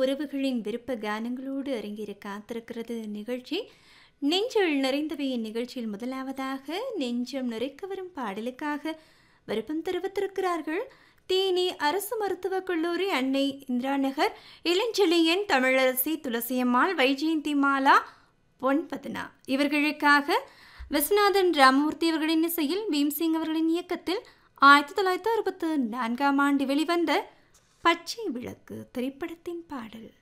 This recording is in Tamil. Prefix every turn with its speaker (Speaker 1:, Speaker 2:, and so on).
Speaker 1: உறவுகளின் விருப்ப கானங்களோடு அரங்கேற காத்திருக்கிறது நிகழ்ச்சி நெஞ்சில் நிறைந்தவை நிகழ்ச்சியில் முதலாவதாக நெஞ்சம் நிறைக்க வரும் பாடலுக்காக விருப்பம் தெரிவித்திருக்கிறார்கள் தேனி அரசு மருத்துவக் கல்லூரி அன்னை இந்திரா நகர் இளஞ்செழியன் தமிழரசி துளசியம்மாள் வைஜெயந்தி மாலா பொன்பதனா இவர்களுக்காக விஸ்வநாதன் ராமமூர்த்தி அவர்களின் இசையில் பீம்சிங் அவர்களின் இயக்கத்தில் ஆயிரத்தி தொள்ளாயிரத்தி அறுபத்து நான்காம் ஆண்டு வெளிவந்த பச்சை விளக்கு திரைப்படத்தின் பாடல்